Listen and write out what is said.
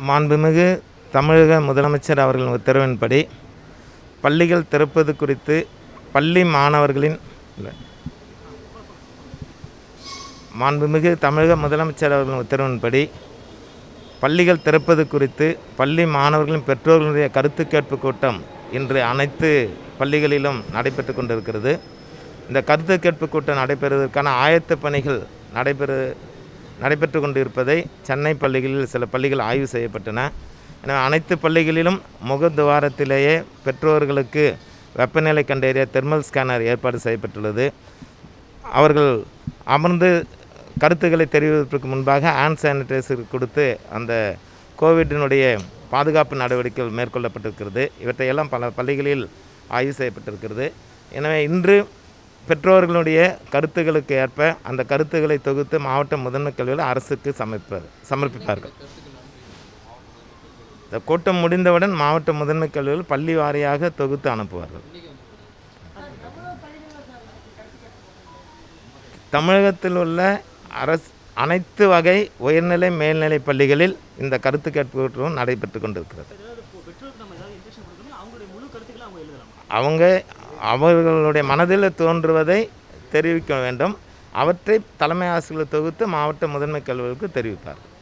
மாண்புமிகு தமிழக முதலமைச்சர் அவர்களின் உத்தரவின்படி பள்ளிகள் திறப்பது குறித்து பள்ளி மாணவர்களின் இல்லை. மாண்புமிகு தமிழக முதலமைச்சர் அவர்களின் உத்தரவின்படி பள்ளிகள் திறப்பது குறித்து பள்ளி மாணவர்களின் பெற்றோர்களுடைய கருத்து கேட்பு கூட்டம் இன்று அனைத்து பள்ளிகளிலும் நடைபெற்று கொண்டிருக்கிறது இந்த கருத்து கேட்பு கூட்டம் நடைபெறுவதற்கான ஆயத்த பணிகள் நடைபெறு நடைபெற்று கொண்டிருப்பதை சென்னை பள்ளிகளில் சில பள்ளிகள் ஆய்வு செய்யப்பட்டன எனவே அனைத்து பள்ளிகளிலும் முகத்துவாரத்திலேயே பெற்றோர்களுக்கு வெப்பநிலை கண்டறிய தெர்மல் ஸ்கேனர் ஏற்பாடு செய்யப்பட்டுள்ளது அவர்கள் அமர்ந்து கருத்துக்களை தெரிவிப்பதற்கு முன்பாக ஹேண்ட் சானிடைசர் கொடுத்து அந்த கோவிட்டினுடைய பாதுகாப்பு நடவடிக்கைகள் மேற்கொள்ளப்பட்டிருக்கிறது இவற்றையெல்லாம் பல பள்ளிகளில் ஆய்வு செய்யப்பட்டிருக்கிறது எனவே இன்று பெற்றோர்களுடைய கருத்துக்களுக்கு ஏற்ப அந்த கருத்துக்களை தொகுத்து மாவட்ட முதன்மை கல்வியில் அரசுக்கு சமர்ப்ப சமர்ப்பிப்பார்கள் இந்த கூட்டம் முடிந்தவுடன் மாவட்ட முதன்மை கல்வியில் பள்ளி வாரியாக தொகுத்து அனுப்புவார்கள் தமிழகத்தில் உள்ள அரசு அனைத்து வகை உயர்நிலை மேல்நிலை பள்ளிகளில் இந்த கருத்து கேட்பு கூட்டம் நடைபெற்று கொண்டிருக்கிறது ஏதாவது இப்போ பெற்றோருக்கு நம்ம ஏதாவது இன்ஸ்ட்ரக்ஷன் கொடுக்கணும் அவங்களுடைய முழு கருத்துக்களை அவங்க எழுதலாம் அவங்க அவர்களுடைய மனதில் தோன்றுவதை தெரிவிக்க வேண்டும் அவற்றை தலைமை ஆசிரியர் தொகுத்து மாவட்ட முதன்மை கல்விகளுக்கு தெரிவிப்பார்கள்